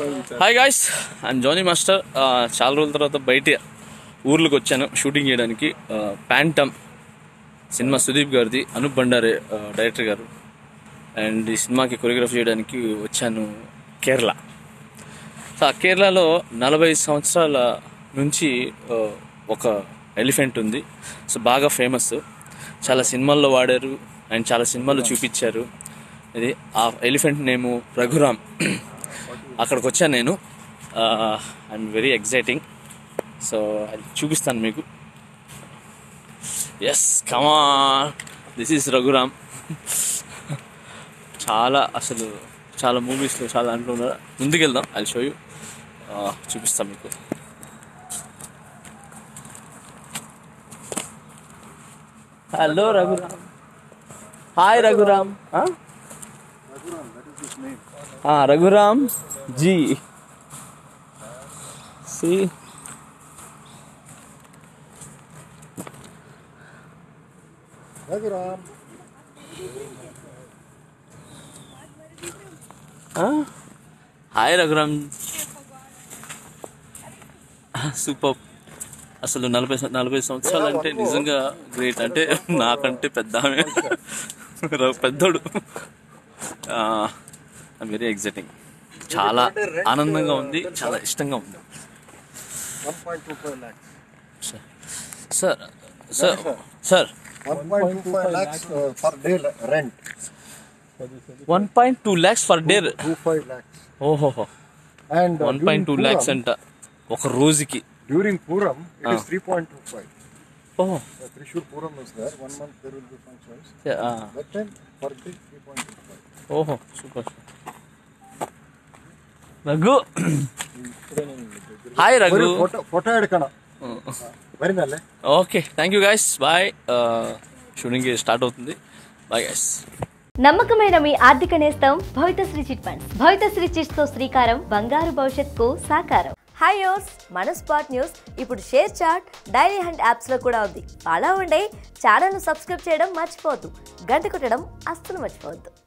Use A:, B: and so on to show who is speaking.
A: Hi guys I'm Johnny master ఆ, చాలా రోజుల తర్వాత బయట ఊర్లోకి వచ్చాను షూటింగ్ చేయడానికి ప్యాంటమ్ సినిమా సుదీప్ గారిది అనూప్ బండారే ఆ, డైరెక్టర్ గారు అండ్ ఈ సినిమాకి కొరియోగ్రఫీ చేయడానికి వచ్చాను కేరళ సో ఆ కేరళలో నలభై సంవత్సరాల నుంచి ఆ, ఒక ఎలిఫెంట్ ఉంది సో బాగా ఫేమస్ చాలా సినిమాల్లో వాడారు అండ్ చాలా సినిమాల్లో చూపించారు ఇది ఆ ఎలిఫెంట్ నేము రఘురామ్ అక్కడికి వచ్చాను నేను ఐఎమ్ వెరీ ఎగ్జైటింగ్ సో అది చూపిస్తాను మీకు ఎస్ కమా దిస్ ఈస్ రఘురామ్ చాలా అసలు చాలా మూవీస్లో చాలా అంటున్నారు ముందుకెళ్దాం అది షో యూ చూపిస్తాం మీకు హలో రఘురామ్ హాయ్ రఘురామ్ రఘురామ్ జీ సి
B: రఘురామ్
A: హాయ్ రఘురామ్ సూపర్ అసలు నలభై సం- నలభై సంవత్సరాలు అంటే నిజంగా గ్రేట్ అంటే నాకంటే పెద్ద ఆమె. ర- పెద్దోడు వెరీ ఎగ్జైటింగ్ చాలా ఆనందంగా ఉంది చాలా ఇష్టంగా ఉంది
B: one point two five lakhs
A: sir sir sir
B: one point two five lakhs per day rent
A: one point two lakhs for day
B: two five lakhs
A: ఓహోహో
B: and
A: one point two lakhs అంట ఒక రోజుకి
B: during Pooram it is three point two five
A: ఓహో
B: Thrissur Pooram is there one month there will be functions
A: ఆ,
B: that time per day three point two five
A: ఓహో super Raghu hi Raghu
B: photo photo ಹಿಡ್ಕೋಣ ಬರಿ ಮೇಲೆ
A: okay thank you guys bye shooting start అవుతుంది bye guys
C: నమ్మకమైన మీ ఆర్థిక నేస్తం Bhavithasri chit funds Bhavithasri chits తో శ్రీకారం బంగారు భవిష్యత్తుకు సాకారం హాయ్ యోర్స్ మన స్పాట్ న్యూస్ ఇప్పుడు ShareChat Dailyhunt apps లో కూడా ఉంది అలా ఉండే ఛానల్ ను సబ్స్క్రైబ్ చేయడం మర్చిపోవద్దు గంట కొట్టడం అస్సలు మర్చిపోవద్దు